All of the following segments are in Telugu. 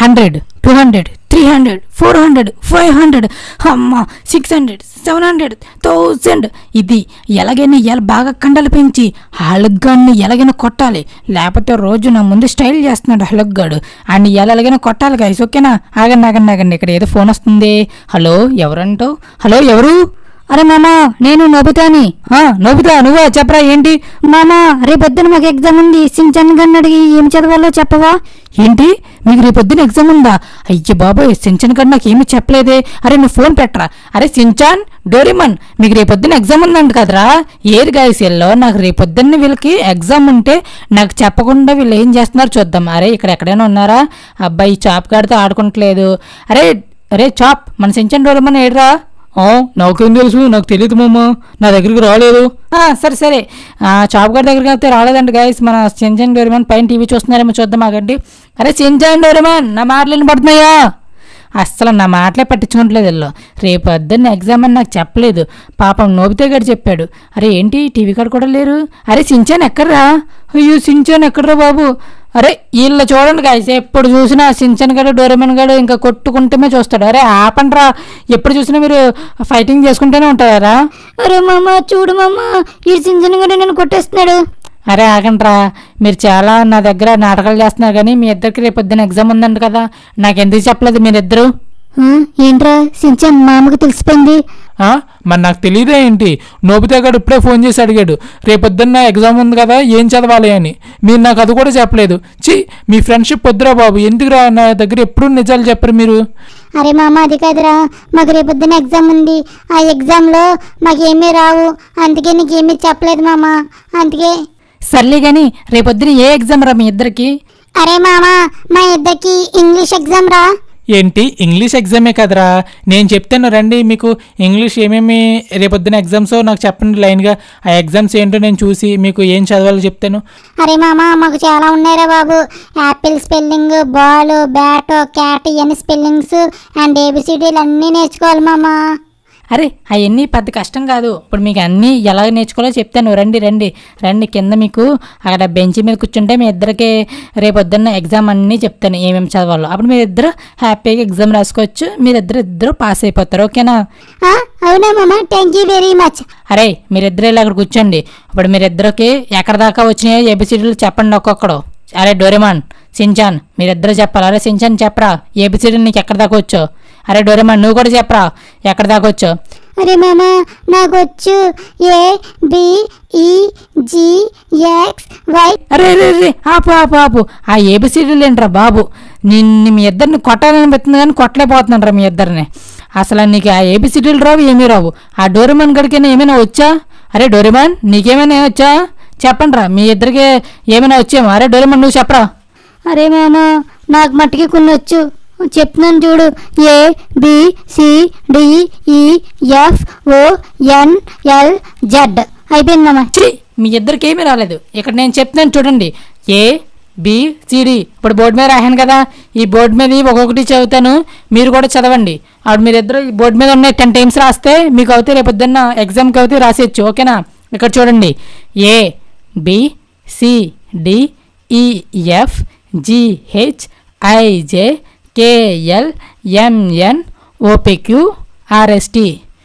Hundred two hundred three hundred four hundred five hundred అమ్మ six hundred seven hundred thousand ఇది ఎలాగైనా ఎలా బాగా కండలు పెంచి హలగ్గాడిని ఎలాగైనా కొట్టాలి లేకపోతే రోజు నా ముందు స్టైల్ చేస్తున్నాడు హలగ్గాడు అని ఎలా ఎలాగైనా కొట్టాలి గైస్ ఓకేనా ఆగండి ఆగండి ఆగండి ఇక్కడ ఏదో ఫోన్ వస్తుంది హలో ఎవరంటావు హలో ఎవరు అరే మామా నేను నోబితాని ఆ, నోబితా నువ్వా చెప్పరా ఏంటి మామా రేపొద్దున మాకు ఎగ్జామ్ ఉంది సించన్ గన్ను అడిగి ఏం చదవాలో చెప్పవా ఏంటి మీకు రేపొద్దున ఎగ్జామ్ ఉందా అయ్య బాబోయ్ సించన్ గన్ను నాకు ఏమీ చెప్పలేదే అరే నువ్వు ఫోన్ పెట్టరా అరే సించాన్ డోరిమన్ మీకు రేపొద్దున ఎగ్జామ్ ఉందంట కదరా ఏరు గాయసీల్లో నాకు రేపొద్దున్న వీళ్ళకి ఎగ్జామ్ ఉంటే నాకు చెప్పకుండా వీళ్ళు ఏం చేస్తున్నారు చూద్దాం అరే ఇక్కడ ఎక్కడైనా ఉన్నారా అబ్బాయి చాప్ గాడితో ఆడుకుంటలేదు అరే అరే చాప్ మన సించన్ డోరిమన్ ఏడ్రా ఆ, నాకేం తెలుసు నాకు తెలియదు మామ నా దగ్గరికి రాలేదు ఆ, సరే సరే ఆ, చాప్ గారి దగ్గరికి అయితే రాలేదండి గైస్ మన సింజన్ డోరిమాన్ పైన టీవీ చూస్తున్నారేమో చూద్దాం ఆగండి అరే సింజన్ డోరిమాన్ నా మాటలు వినపడుతున్నాయా అస్సలు నా మాటలే పట్టించుకోవట్లేదు వీళ్ళు రేపు పొద్దున్న ఎగ్జామ్ అని నాకు చెప్పలేదు పాపం నోబితే గారు చెప్పాడు అరే ఏంటి టీవీ కాడ కూడా లేరు అరే సించాన్ ఎక్కడ్రా అయ్యో సించాన్ ఎక్కడ్రా బాబు అరే వీళ్ళు చూడండి గాయస్ ఎప్పుడు చూసినా సించన్ గడు డోరేమన్ గడు ఇంకా కొట్టుకుంటూనే చూస్తాడు అరే ఆపండ్రా ఎప్పుడు చూసినా మీరు ఫైటింగ్ చేసుకుంటూనే ఉంటారా అరే మామ చూడు మామ ఈ సింజన్ గడు నన్ను కొట్టేస్తున్నాడు అరే ఆగండ్రా మీరు చాలా నా దగ్గర నాటకాలు చేస్తున్నారు కానీ మీ ఇద్దరికి రేపు పొద్దున్న ఎగ్జామ్ ఉందంట కదా నాకు ఎందుకు చెప్పలేదు మీరిద్దరు ఆ, ఏంట్రా సించన్ మామకు తెలిసిపోయింది ఆ? మరి నాకు తెలియదే ఏంటి నోబితా గారు ఇప్పుడే ఫోన్ చేసి అడిగాడు రేపొద్దున్న ఎగ్జామ్ ఉంది కదా ఏం చదవాలి అని మీరు నాకు అది కూడా చెప్పలేదు చి మీ ఫ్రెండ్షిప్ వద్దురా బాబు ఎందుకురా నా దగ్గర ఎప్పుడు నిజాలు చెప్పరు మీరు అరే మామ అది కాదురా మాకు రేపొద్దున ఎగ్జామ్ ఉంది ఆ ఎగ్జామ్లో మాకేమీ రావు అందుకే నీకేమీ చెప్పలేదు మామ అందుకే సర్లే కానీ రేపొద్దున ఏ ఎగ్జామ్ రా మీ ఇద్దరికి అరే మామ మా ఇద్దరికి ఇంగ్లీష్ ఎగ్జామ్ రా ఏంటి ఇంగ్లీష్ ఎగ్జామే కదరా నేను చెప్తాను రండి మీకు ఇంగ్లీష్ ఏమేమి రేపొద్దున ఎగ్జామ్స్ నాకు చెప్పండి లైన్గా ఆ ఎగ్జామ్స్ ఏంటో నేను చూసి మీకు ఏం చదవాలో చెప్తాను అరే మామ మాకు చాలా ఉన్నాయిరా బాబు apple spelling ball bat cat ఇవన్నీ స్పెల్లింగ్స్ అండ్ ఏబిసిడీలు అన్నీ నేర్చుకోవాలి మామ అరే అవన్నీ పెద్ద కష్టం కాదు ఇప్పుడు మీకు అన్నీ ఎలా నేర్చుకోవాలో చెప్తాను రండి రండి రండి కింద మీకు అక్కడ బెంచ్ మీద కూర్చుంటే మీ ఇద్దరికి రేపొద్దున్న ఎగ్జామ్ అన్నీ చెప్తాను ఏమేమి చదవాలో అప్పుడు మీరు ఇద్దరు హ్యాపీగా ఎగ్జామ్ రాసుకోవచ్చు మీరిద్దరు ఇద్దరు పాస్ అయిపోతారు ఓకేనా ఆ, అవునా మామ థ్యాంక్ యూ వెరీ మచ్ అరే మీరిద్దరు ఇలా అక్కడ కూర్చోండి ఇప్పుడు మీరిద్దరికి ఎక్కడ దాకా వచ్చినాయో ఏబిసిడీలు చెప్పండి ఒక్కొక్కడు అరే డోరేమాన్ సించాన్ మీరిద్దరు చెప్పాలి అరే సించాన్ చెప్పరా ఏబిసిడీలు నీకు ఎక్కడ దాకా వచ్చో అరే డోరేమాన్ నువ్వు కూడా చెప్పరా ఎక్కడ దాకా వచ్చో అరే మామ నాకు వచ్చు A B E G X Y అరే అరే అరే ఆపు ఆపు ఆపు ఆ ఏబిసిడీలు ఏంట్రా బాబు నిన్ను మీ ఇద్దరిని కొట్టాలనిపిస్తుంది కానీ కొట్టలేకపోతున్నాను రా మీ ఇద్దరిని అసలు నీకు ఆ ఏబిసిడీలు రావు ఏమీ రావు ఆ డోరేమాన్ గడికైనా ఏమైనా వచ్చా అరే డోరేమాన్ నీకేమైనా వచ్చా చెప్పండి రా మీ ఇద్దరికి ఏమైనా వచ్చేమో అరే డోరేమాన్ నువ్వు చెప్పరా అరే మామ నాకు మట్టికి కొన్ని వచ్చు చెప్తున్నాను చూడు A B C D E F O N L Z అయిపోయింది మామ ఛీ మీ ఇద్దరికి ఏమీ రాలేదు ఇక్కడ నేను చెప్తున్నాను చూడండి ఏ బి సిడి ఇప్పుడు బోర్డు మీద రాశాను కదా ఈ బోర్డు మీద ఇవి ఒక్కొక్కటి చదువుతాను మీరు కూడా చదవండి అప్పుడు మీరిద్దరు ఈ బోర్డు మీద ఉన్నాయి టెన్ టైమ్స్ రాస్తే మీకు అవుతే రేపు పొద్దున్న ఎగ్జామ్కి అవుతే రాసేయచ్చు ఓకేనా ఇక్కడ చూడండి A B C D E F G H I J K L M N O P Q R S T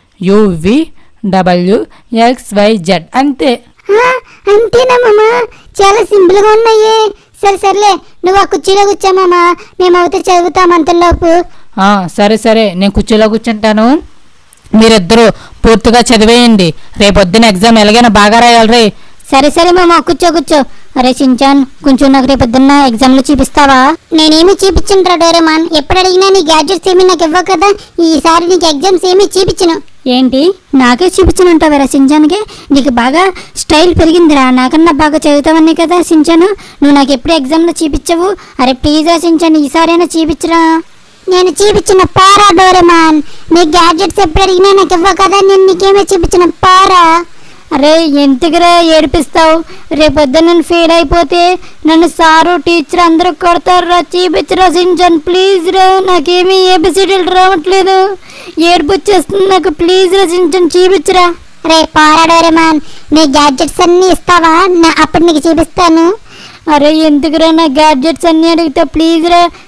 U V W X Y Z అంతే ఆ, అంతేనా మామ చాలా సింపుల్ గా ఉన్నాయి సరే సర్లే నువ్వు ఆ కుర్చీలో కూర్చో మామ మేము అవుతే చదువుతాం అంతలోపు ఆ, సరే సరే నేను కుర్చీలో కూర్చుంటాను మీరిద్దరూ పూర్తిగా చదివేయండి రేపొద్దున ఎగ్జామ్ ఎలాగైనా బాగా రాయాలి సరే సరే మామ కూర్చో కూర్చో అరే చించాన్ కొంచెం నాకు రేపు పొద్దున్న ఎగ్జామ్లు చూపిస్తావా నేనేమి చూపించను రా డోరేమాన్ ఎప్పుడు అడిగినా నీ గ్యాడ్జెట్స్ ఏమి నాకు ఇవ్వవు కదా ఈసారి నీకు ఎగ్జామ్స్ ఏమీ చూపించను ఏంటి నాకే చూపించనుంటావురా సించాన్కి నీకు బాగా స్టైల్ పెరిగిందిరా నాకన్నా బాగా చదువుతావని కదా సించాను నువ్వు నాకు ఎప్పుడు ఎగ్జామ్లో చూపించవు అరే ప్లీజ్ రా సించాన్ ఈసారైనా చూపించరా నేను చూపించిన పారా డోరేమాన్ నీ గ్యాడ్జెట్స్ ఎప్పుడు అడిగినా నాకు ఇవ్వవు కదా నేను నీకేమీ చూపించిన పారా అరే ఎందుకురా ఏడిపిస్తావు రేపొద్దు నేను ఫెయిల్ అయిపోతే నన్ను సారు టీచర్ అందరూ కొడతారు రా చూపించరా సించన్ ప్లీజ్ రా నాకేమీ ఏబిసిడీలు రావట్లేదు ఏడుపు వచ్చేస్తుంది నాకు ప్లీజ్ రా సించన్ చూపించరా రే పారాడోరేమాన్ నీ గ్యాడ్జెట్స్ అన్నీ ఇస్తావా నా అప్పుడు నీకు చూపిస్తాను అరే ఎందుకురా నా గ్యాడ్జెట్స్ అన్నీ అడిగితే ప్లీజ్ రా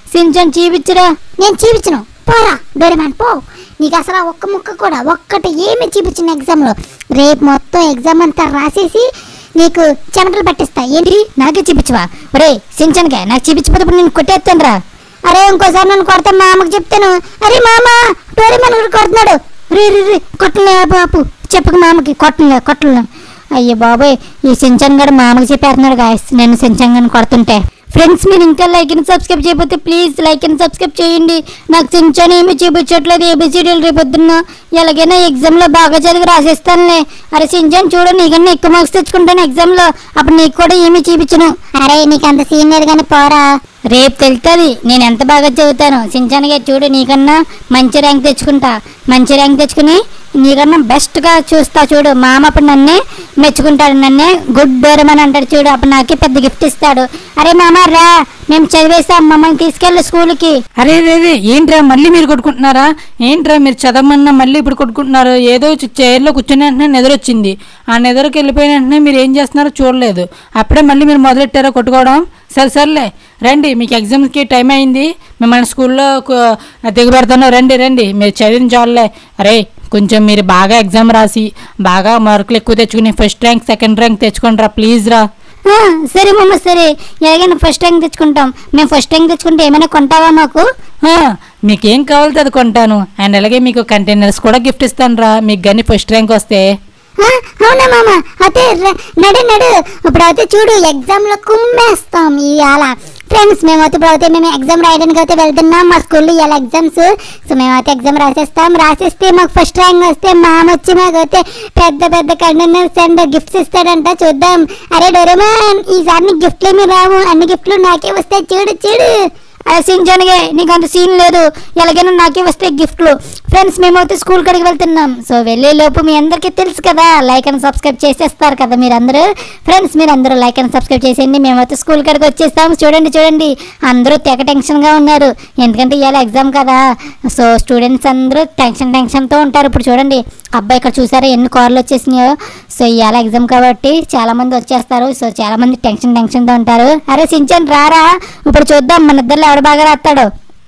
సించన్ చూపించరా నేను చూపించను పోరా డోరేమాన్ పో నీకు అసలు ఆ ఒక్క ముక్క కూడా ఒక్కటి ఏమి చూపించిన ఎగ్జామ్లో రేపు మొత్తం ఎగ్జామ్ అంతా రాసేసి నీకు చెమటలు పట్టిస్తా ఏంటి నాకే చూపించవా ఒరే సించన్కే నాకు చూపించకపోతే ఇప్పుడు నేను కొట్టేస్తాను రా అరే ఇంకోసారి నన్ను కొడతా మా అమ్మకి చెప్తాను అరే మామ డోరేమాన్ కూడా కొడుతున్నాడు రే రే రే కొట్టలే బాపు చెప్పక మామకి కొట్టలే కొట్టలే అయ్యో బాబోయ్ ఈ సించన్ గడు మామకి చెప్పేస్తున్నాడు గాయస్ నేను సించన్ గని కొడుతుంటే ఫ్రెండ్స్ మీరు ఇంకా లైక్ అండ్ సబ్స్క్రైబ్ చేయకపోతే ప్లీజ్ లైక్ అండ్ సబ్స్క్రైబ్ చేయండి నాకు సించన్ ఏమి చూపించట్లేదు ఏబిసిడీలు రేపొద్దున్న ఎలాగైనా ఎగ్జామ్లో బాగా చదివి రాసేస్తానులే అరే సించన్ చూడు నీకన్నా ఎక్కువ మార్క్స్ తెచ్చుకుంటాను ఎగ్జామ్లో అప్పుడు నీకు కూడా ఏమీ చూపించను అరే నీకు అంత సీన్ లేదు కానీ పోరా రేపు తెలుస్తుంది నేను ఎంత బాగా చదువుతాను సించానిగా చూడు నీకన్నా మంచి ర్యాంక్ తెచ్చుకుంటా మంచి ర్యాంక్ తెచ్చుకుని నీకన్నా బెస్ట్గా చూస్తా చూడు మామ అప్పుడు నన్నే మెచ్చుకుంటాడు నన్నే గుడ్ డోరమని అంటాడు చూడు అప్పుడు నాకే పెద్ద గిఫ్ట్ ఇస్తాడు అరే మామ రా మేము చదివేసాం మమ్మల్ని తీసుకెళ్ళి స్కూల్కి అరే రే రే ఏంట్రా మళ్ళీ మీరు కొట్టుకుంటున్నారా ఏంట్రా మీరు చదవమన్నా మళ్ళీ ఇప్పుడు కొట్టుకుంటున్నారు ఏదో చ- చైర్లో కూర్చుని వెంటనే నిద్రొచ్చింది ఆ నిద్రకి వెళ్ళిపోయిన వెంటనే మీరు ఏం చేస్తున్నారో చూడలేదు అప్పుడే మళ్ళీ మీరు మొదలెట్టారో కొట్టుకోవడం సరే సర్లే రండి మీకు ఎగ్జామ్స్కి టైం అయింది మిమ్మల్ని స్కూల్లో కు- దిగబెడతాను రండి రండి మీరు చదివిన చాలులే అరే కొంచెం మీరు బాగా ఎగ్జామ్ రాసి బాగా మార్కులు ఎక్కువ తెచ్చుకుని ఫస్ట్ ర్యాంక్ సెకండ్ ర్యాంక్ తెచ్చుకోండి రా ప్లీజ్ రా ఆ, సరే మమ్మ సరే ఎలాగైనా ఫస్ట్ ర్యాంక్ తెచ్చుకుంటాం మేము ఫస్ట్ ర్యాంక్ తెచ్చుకుంటే ఏమైనా కొంటావా మాకు ఆ, మీకేం కావాలో అది కొంటాను అండ్ అలాగే మీకు కంటైనర్స్ కూడా గిఫ్ట్ ఇస్తాను రా మీకు కానీ ఫస్ట్ ర్యాంక్ వస్తే ఆ, అవునా మామ అయితే ర- నడు నడు ఇప్పుడు అయితే చూడు ఎగ్జామ్ లో కుమ్మేస్తాం ఇవాళ ఫ్రెండ్స్ మేమైతే ఇప్పుడు అయితే మేము ఎగ్జామ్ రాయడానికి అయితే వెళ్తున్నాం మా స్కూల్లో ఇవాళ ఎగ్జామ్స్ సో మేమైతే ఎగ్జామ్ రాసేస్తాం రాసేస్తే మాకు ఫస్ట్ ర్యాంక్ వస్తే మామ వచ్చి మాకైతే పెద్ద పెద్ద కంటైనర్స్ అండ్ గిఫ్ట్స్ ఇస్తాడంట చూద్దాం అరే డోరేమాన్ ఈసారి నీకు గిఫ్ట్లు ఏమి రావు అన్ని గిఫ్ట్లు నాకే వస్తాయి చూడు చూడు అరే సించానిగే నీకు అంత సీన్ లేదు ఎలాగైనా నాకే వస్తాయి గిఫ్ట్లు ఫ్రెండ్స్ మేమైతే స్కూల్ కడికి వెళ్తున్నాం సో వెళ్ళే లోపు మీ అందరికీ తెలుసు కదా లైక్ అండ్ సబ్స్క్రైబ్ చేసేస్తారు కదా మీరందరూ ఫ్రెండ్స్ మీరు అందరూ లైక్ అండ్ సబ్స్క్రైబ్ చేసేయండి మేమైతే స్కూల్ కడికి వచ్చేస్తాం చూడండి చూడండి అందరూ తెగ టెన్షన్గా ఉన్నారు ఎందుకంటే ఇవాళ ఎగ్జామ్ కదా సో స్టూడెంట్స్ అందరూ టెన్షన్ టెన్షన్తో ఉంటారు ఇప్పుడు చూడండి అబ్బాయి ఇక్కడ చూసారా ఎన్ని కార్లు వచ్చేసినాయో సో ఇవాళ ఎగ్జామ్ కాబట్టి చాలా మంది వచ్చేస్తారు సో చాలా మంది టెన్షన్ టెన్షన్తో ఉంటారు అరే సించన్ రారా ఇప్పుడు చూద్దాం మన ఇద్దరు ఎవడు బాగా రాస్తాడు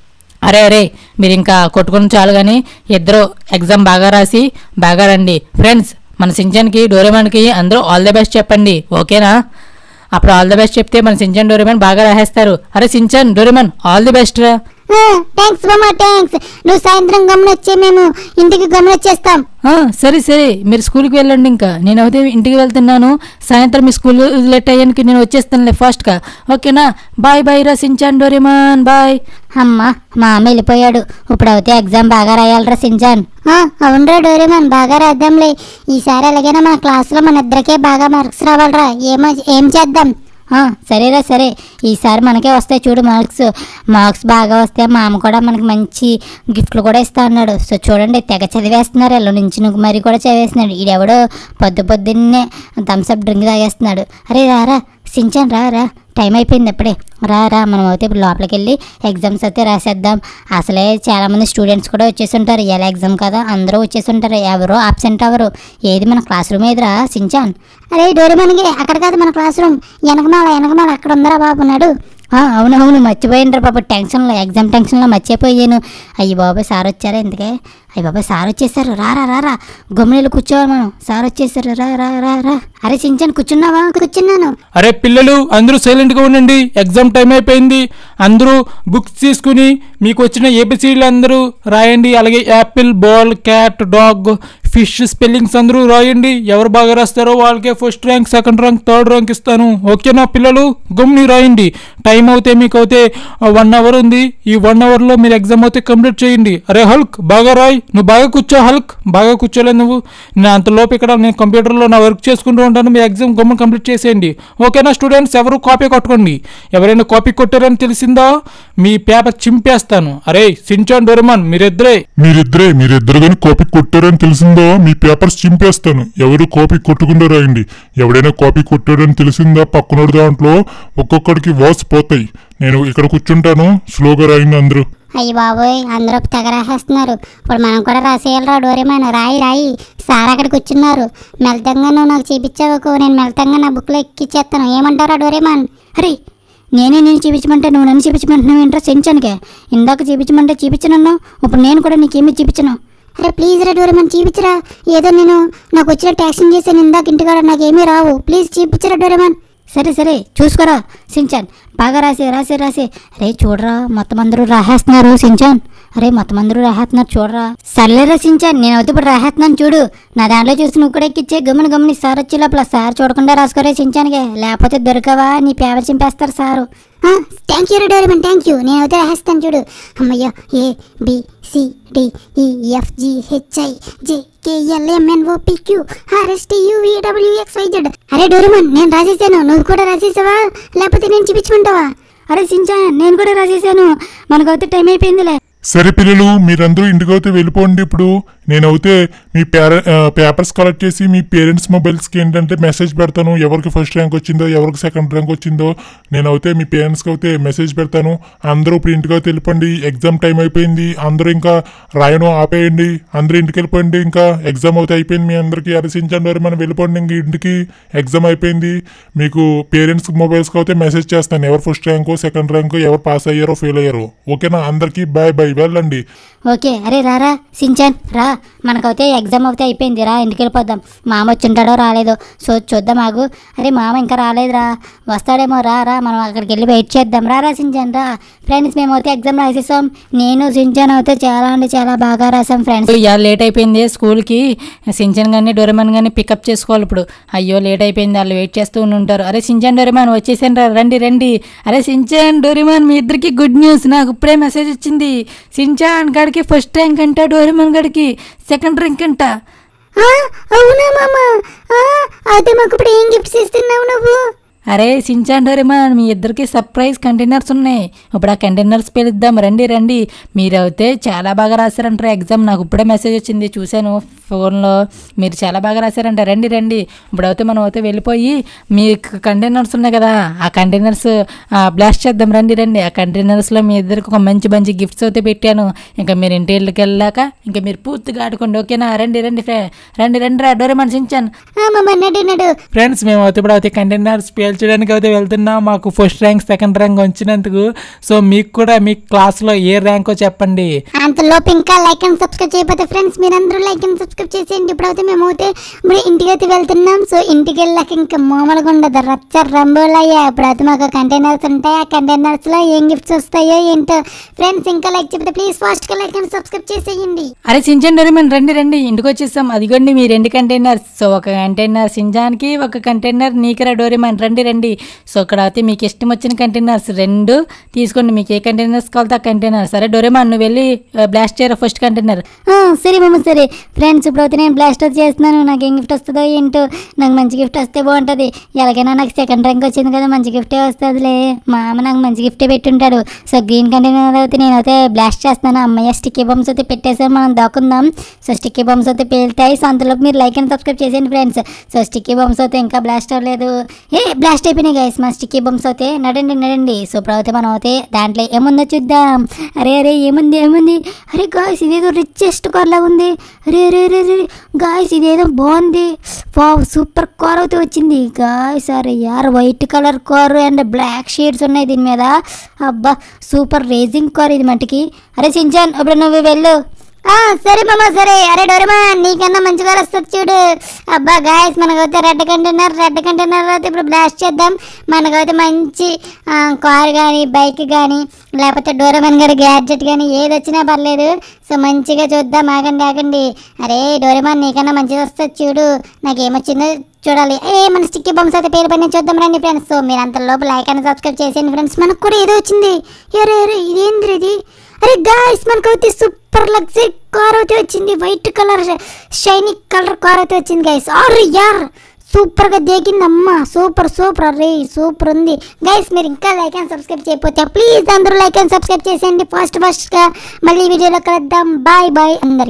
అరే అరే మీరు ఇంకా కొట్టుకుని చాలు కానీ ఇద్దరు ఎగ్జామ్ బాగా రాసి బాగా రండి ఫ్రెండ్స్ మన సించన్కి డోరేమాన్కి అందరూ ఆల్ ది బెస్ట్ చెప్పండి ఓకేనా అప్పుడు ఆల్ ది బెస్ట్ చెప్తే మన సించన్ డోరేమాన్ బాగా రాసేస్తారు అరే Shinchan Doraemon all the best రా థ్యాంక్స్ మామా థ్యాంక్స్ నువ్వు సాయంత్రం గమనొచ్చే మేము ఇంటికి గమనొచ్చేస్తాం ఆ, సరే సరే మీరు స్కూల్కి వెళ్ళండి ఇంకా నేను అయితే ఇంటికి వెళ్తున్నాను సాయంత్రం మీ స్కూల్ లేట్ అయ్యానికి నేను వచ్చేస్తానులే ఫాస్ట్గా ఓకేనా బాయ్ బాయ్ రా సించాన్ డోరేమాన్ బాయ్ అమ్మ మా అమ్మ వెళ్ళిపోయాడు ఇప్పుడు అయితే ఎగ్జామ్ బాగా రాయాలరా సింజాన్ అవునరా డోరేమాన్ బాగా రాద్దాంలే ఈసారి ఎలాగైనా మన క్లాసులో మన ఇద్దరికే బాగా మార్క్స్ రావాలరా ఏమో ఏం చేద్దాం ఆ, సరేరా సరే ఈసారి మనకే వస్తాయి చూడు మార్క్స్ మార్క్స్ బాగా వస్తే మా అమ్మ కూడా మనకి మంచి గిఫ్ట్లు కూడా ఇస్తా అన్నాడు సో చూడండి తెగ చదివేస్తున్నారు ఎల్లు నుంచి నువ్వు మరి కూడా చదివేస్తున్నాడు ఈడెవడో పొద్దు పొద్దున్నే థమ్స్అప్ డ్రింక్ తాగేస్తున్నాడు అరే రారా సించాన్ రా రా టైం అయిపోయింది అప్పుడే రా రా మనం అయితే ఇప్పుడు లోపలికి వెళ్ళి ఎగ్జామ్స్ అయితే రాసేద్దాం అసలే చాలామంది స్టూడెంట్స్ కూడా వచ్చేసి ఉంటారు ఎలా ఎగ్జామ్ కదా అందరూ వచ్చేసి ఉంటారు ఎవరో అబ్సెంట్ అవ్వరు ఏది మన క్లాస్ రూమ్ ఏదిరా సించాన్ అరే డోరేమన్కి అక్కడ కాదు మన క్లాస్ రూమ్ వెనకమాల వెనకమాల అక్కడ ఉందరా బాబు నాడు అవునవును మర్చిపోయినరా బాబు టెన్షన్లో ఎగ్జామ్ టెన్షన్లో మర్చిపోయాను అయ్యి బాబాయ్ సార్ వచ్చారా ఎందుకే అయ్యి బాబాయ్ సార్ వచ్చేసారు రా రా రా రా గమ్మునీళ్ళు కూర్చోవాలి మనం సార్ వచ్చేసారు రా రా రా రా అరే సించాన్ కూర్చున్నావా కూర్చున్నాను అరే పిల్లలు అందరూ సైలెంట్గా ఉండండి ఎగ్జామ్ టైం అయిపోయింది అందరూ బుక్స్ తీసుకుని మీకు వచ్చిన ఏబిసిడీలు అందరూ రాయండి అలాగే apple ball cat dog fish spellings అందరూ రాయండి ఎవరు బాగా రాస్తారో వాళ్ళకే first rank second rank third rank ఇస్తాను ఓకేనా పిల్లలు గమ్ని రాయండి టైం అవుతే మీకు అయితే వన్ అవర్ ఉంది ఈ వన్ అవర్లో మీరు ఎగ్జామ్ అయితే కంప్లీట్ చేయండి అరే హల్క్ బాగా రాయ్ నువ్వు బాగా కూర్చో హల్క్ బాగా కూర్చోలేదు నువ్వు నేను అంతలోపు ఇక్కడ నేను కంప్యూటర్లో నా వర్క్ చేసుకుంటూ ఉంటాను మీ ఎగ్జామ్ గమ్మున కంప్లీట్ చేసేయండి ఓకేనా స్టూడెంట్స్ ఎవరు కాపీ కొట్టుకోండి ఎవరైనా కాపీ కొట్టారని తెలిసిందో మీ పేపర్ చింపేస్తాను అరే సించాన్ డోరమాన్ మీరిద్దరే మీరిద్దరే మీరిద్దరు కానీ కాపీ కొట్టారని తెలిసిందో మీ పేపర్స్ చింపేస్తాను ఎవరు కాపీ కొట్టకుండా రాయండి ఎవడైనా కాపీ కొట్టాడని తెలిసిందా పక్కనోడి దాంట్లో ఒక్కొక్కడికి వాస్ పోతాయి నేను ఇక్కడ కూర్చుంటాను స్లోగా రాయండి అందరూ అయ్యి బాబోయ్ అందరూ తెగ రాసేస్తున్నారు ఇప్పుడు మనం కూడా రాసేయాలరా డోరేమాన్ రాయి రాయి సార్ అక్కడ కూర్చున్నారు మెల్తంగా నువ్వు నాకు చూపించావు నేను మెల్తంగా నా బుక్లో ఎక్కిచ్చేస్తాను ఏమంటారా డోరేమాన్ అరే నేనే నేను చూపించమంటే నువ్వు నన్ను చూపించమంటున్నావు ఏంట్రా సెంచానికే ఇందాక చూపించమంటే చూపించనన్నావు ఇప్పుడు నేను కూడా నీకేమీ చూపించను అరే ప్లీజ్ రా డోరేమన్ చూపించరా ఏదో నేను నాకు వచ్చిన ట్యాక్సింగ్ చేశాను ఇందాక ఇంటికాడ నాకేమీ రావు ప్లీజ్ చూపించరా డోరేమన్ సరే సరే చూసుకోరా సించాన్ బాగా రాసే రాసే రాసే అరే చూడరా మొత్తం అందరూ రాసేస్తున్నారు సించాన్ అరే మొత్తం అందరూ రాసేస్తున్నారు చూడరా సర్లేరా సించాన్ నేను అయితే ఇప్పుడు రాసేస్తున్నాను చూడు నా దాంట్లో చూసి నువ్వు కూడా ఎక్కిచ్చే గమని గమని సార్ వచ్చే లోపల సార్ చూడకుండా రాసుకోరే సించాన్కే లేకపోతే దొరకవా నీ పేపర్ చింపేస్తారు sir thank you Doraemon thank you నేను అయితే రాసేస్తాను చూడు అమ్మయ్య A B C D E F G H I J K L M N O P Q R S T U V W X Y Z అరే డోరేమన్ నేను రాసేసాను నువ్వు కూడా రాసేసావా లేకపోతే నేను చూపించమంటావా అరే సించా నేను కూడా రాసేసాను మనకైతే టైం అయిపోయిందిలే సరే పిల్లలు మీరందరూ ఇంటికైతే వెళ్ళిపోండి ఇప్పుడు నేనైతే మీ పేర ఆ, పేపర్స్ కలెక్ట్ చేసి మీ పేరెంట్స్ మొబైల్స్కి ఏంటంటే మెసేజ్ పెడతాను ఎవరికి ఫస్ట్ ర్యాంక్ వచ్చిందో ఎవరికి సెకండ్ ర్యాంక్ వచ్చిందో నేనైతే మీ పేరెంట్స్కి అయితే మెసేజ్ పెడతాను అందరూ ఇప్పుడు ఇంటికి అయితే వెళ్ళిపోండి ఎగ్జామ్ టైం అయిపోయింది అందరూ ఇంకా రాయడం ఆపేయండి అందరూ ఇంటికి వెళ్ళిపోండి ఇంకా ఎగ్జామ్ అయితే అయిపోయింది మీ అందరికీ అరసించండి వారు మనం వెళ్ళిపోండి ఇంక ఇంటికి ఎగ్జామ్ అయిపోయింది మీకు పేరెంట్స్ మొబైల్స్కి అయితే మెసేజ్ చేస్తాను ఎవరు ఫస్ట్ ర్యాంకు సెకండ్ ర్యాంకు ఎవరు పాస్ అయ్యారో ఫెయిల్ అయ్యారో ఓకేనా అందరికీ బాయ్ బాయ్ వెళ్ళండి ఓకే అరే రారా సించాన్ రా మనకైతే ఎగ్జామ్ అయితే అయిపోయింది రా ఇంటికి వెళ్ళిపోదాం మామ వచ్చింటాడో రాలేదో సో చూద్దాం ఆగు అరే మామ ఇంకా రాలేదురా వస్తాడేమో రా రా మనం అక్కడికి వెళ్ళి వెయిట్ చేద్దాం రా రా సించాన్ రా ఫ్రెండ్స్ మేమైతే ఎగ్జామ్ రాసేసాం నేను సించాన్ అయితే చాలా అంటే చాలా బాగా రాసాం ఫ్రెండ్స్ ఇవాళ లేట్ అయిపోయింది స్కూల్కి సించన్ కానీ డోరెమాన్ కానీ పికప్ చేసుకోవాలి ఇప్పుడు అయ్యో లేట్ అయిపోయింది వాళ్ళు వెయిట్ చేస్తూ ఉండి ఉంటారు అరే సించన్ డోరెమాన్ వచ్చేసాను రా రండి రండి అరే సించన్ డోరెమాన్ మీ ఇద్దరికి గుడ్ న్యూస్ నాకు ఇప్పుడే మెసేజ్ వచ్చింది సించాన్ గడికి ఫస్ట్ ర్యాంక్ అంట డోరెమాన్ గడికి సెకండ్ ర్యాంక్ అంట అవునా మామ అయితే మాకు ఇప్పుడు ఏం గిఫ్ట్స్ ఇస్తున్నావు నువ్వు అరే సించాన్ డోరెమాన్ మీ ఇద్దరికి సర్ప్రైజ్ కంటైనర్స్ ఉన్నాయి ఇప్పుడు ఆ కంటైనర్స్ పిలుద్దాం రండి రండి మీరైతే చాలా బాగా రాశారంటారు ఎగ్జామ్ నాకు ఇప్పుడే మెసేజ్ వచ్చింది చూశాను ఫోన్లో మీరు చాలా బాగా రాశారంట రండి రండి ఇప్పుడైతే మనం అయితే వెళ్ళిపోయి మీ కంటైనర్స్ ఉన్నాయి కదా ఆ కంటైనర్స్ బ్లాస్ట్ చేద్దాం రండి రండి ఆ కంటైనర్స్లో మీ ఇద్దరికి ఒక మంచి మంచి గిఫ్ట్స్ అయితే పెట్టాను ఇంకా మీరు ఇంటి వెళ్ళకి వెళ్ళాక ఇంకా మీరు పూర్తిగా ఆడుకోండి ఓకేనా రండి రండి ఫ్రె రండి రండి రా డోరెమాన్ సించాన్ మామ నడు నడు ఫ్రెండ్స్ మేము అయితే ఇప్పుడు అయితే కంటైనర్స్ పేల్చడానికి అయితే వెళ్తున్నాం మాకు ఫస్ట్ ర్యాంక్ సెకండ్ ర్యాంక్ వచ్చినందుకు సో మీకు కూడా మీ క్లాస్లో ఏ ర్యాంకో చెప్పండి అంతలోపు ఇంకా లైక్ అండ్ సబ్స్క్రైబ్ చేయకపోతే ఫ్రెండ్స్ మీరందరూ లైక్ అండ్ సబ్స్క్రైబ్ చేసేయండి ఇప్పుడైతే మేము అయితే ఇప్పుడు ఇంటికి అయితే వెళ్తున్నాం సో ఇంటికి వెళ్ళాక ఇంకా మామూలుగా ఉండదు రచ్చ రంబోలయ్యా ఇప్పుడైతే మాకు కంటైనర్స్ ఉంటాయి ఆ కంటైనర్స్ లో ఏం గిఫ్ట్స్ వస్తాయో ఏంటో ఫ్రెండ్స్ ఇంకా లైక్ చెప్తే ప్లీజ్ ఫాస్ట్ గా లైక్ అండ్ సబ్స్క్రైబ్ చేసేయండి అరే సింజాన్ డోరేమన్ రండి రండి ఇంటికి వచ్చేసాం అదిగోండి మీ రెండు కంటైనర్స్ సో ఒక కంటైనర్ సింజాన్కి ఒక కంటైనర్ నీకరా డోరేమన్ రండి రండి సో ఇక్కడ అయితే మీకు ఇష్టం వచ్చిన కంటైనర్స్ రెండు తీసుకోండి మీకు ఏ కంటైనర్స్ కావాలితే ఆ కంటైనర్ సరే డోరేమన్ నువ్వు వెళ్ళి బ్లాస్ట్ చేయరా ఫస్ట్ కంటైనర్ ఆ, సరే మామ సరే ఫ్రెండ్స్ ఇప్పుడైతే నేను బ్లాస్టర్ చేస్తున్నాను నాకు ఏం గిఫ్ట్ వస్తుందో ఏంటో నాకు మంచి గిఫ్ట్ వస్తే బాగుంటుంది ఎలాగైనా నాకు సెకండ్ ర్యాంక్ వచ్చింది కదా మంచి గిఫ్టే వస్తుందిలే మా అమ్మ నాకు మంచి గిఫ్టే పెట్టుంటాడు సో గ్రీన్ కంటైనర్ అయితే నేనైతే బ్లాస్ట్ చేస్తున్నాను అమ్మయ్య స్టిక్కీ బాంబ్స్ అయితే పెట్టేసాను మనం దాక్కుందాం సో స్టిక్కీ బాంబ్స్ అయితే పేలుతాయి సో అంతలోపు మీరు లైక్ అండ్ సబ్స్క్రైబ్ చేసేయండి ఫ్రెండ్స్ సో స్టిక్కీ బాంబ్స్ అయితే ఇంకా బ్లాస్ట్ అవ్వలేదు ఏ బ్లాస్ట్ అయిపోయినాయి గైస్ మా స్టిక్కీ బాంబ్స్ అయితే నడండి నడండి సో ఇప్పుడు అయితే మనం అయితే దాంట్లో ఏముందో చూద్దాం అరే అరే ఏముంది ఏముంది అరే గాయస్ ఇదేదో రిచెస్ట్ కార్ లాగా ఉంది అరే అరే అరే అరే గాయస్ ఇదేదో బాగుంది వావ్ సూపర్ కార్ అయితే వచ్చింది గాయస్ అరే యార్ white colour car and black shades ఉన్నాయి దీని మీద అబ్బా సూపర్ రేసింగ్ కార్ ఇది మట్టికి అరే సించాన్ ఇప్పుడు నువ్వు వెళ్ళు ఆ, సరే మామ సరే అరే డోరమా నీకన్నా మంచిగా వస్తుంది చూడు అబ్బా గాయస్ మనకైతే రెడ్ కంటైనర్ రెడ్ కంటైనర్ అయితే ఇప్పుడు బ్లాస్ట్ చేద్దాం మనకైతే మంచి ఆ, కార్ కానీ బైక్ కానీ లేకపోతే డోరమన్ గారి గ్యాడ్జెట్ కానీ ఏది వచ్చినా పర్లేదు సో మంచిగా చూద్దాం ఆగండి ఆగండి అరే డోరమాన్ నీకన్నా మంచిగా వస్తుంది చూడు నాకేమొచ్చిందో చూడాలి ఏ మన స్టిక్కీ బాంబ్స్ అయితే పేరు పైన చూద్దాం రండి ఫ్రెండ్స్ సో మీరు అంత లోపు లైక్ అని సబ్స్క్రైబ్ చేసేయండి ఫ్రెండ్స్ మనకు కూడా ఏదో వచ్చింది అరే అరే ఇదేంద్రి ఇది అరే గాయస్ మనకు అయితే సూపర్ లగ్జరీ కార్ అయితే వచ్చింది white colour shiny colour car అయితే వచ్చింది గైస్ అరే యార్ సూపర్ గా దేకింది అమ్మ సూపర్ సూపర్ అరే సూపర్ ఉంది గైస్ మీరు ఇంకా లైక్ అండ్ సబ్స్క్రైబ్ చేయకపోతే ప్లీజ్ అందరూ లైక్ అండ్ సబ్స్క్రైబ్ చేసేయండి ఫాస్ట్ ఫాస్ట్ గా మళ్ళీ వీడియోలో కలుద్దాం బాయ్ బాయ్ అందరికి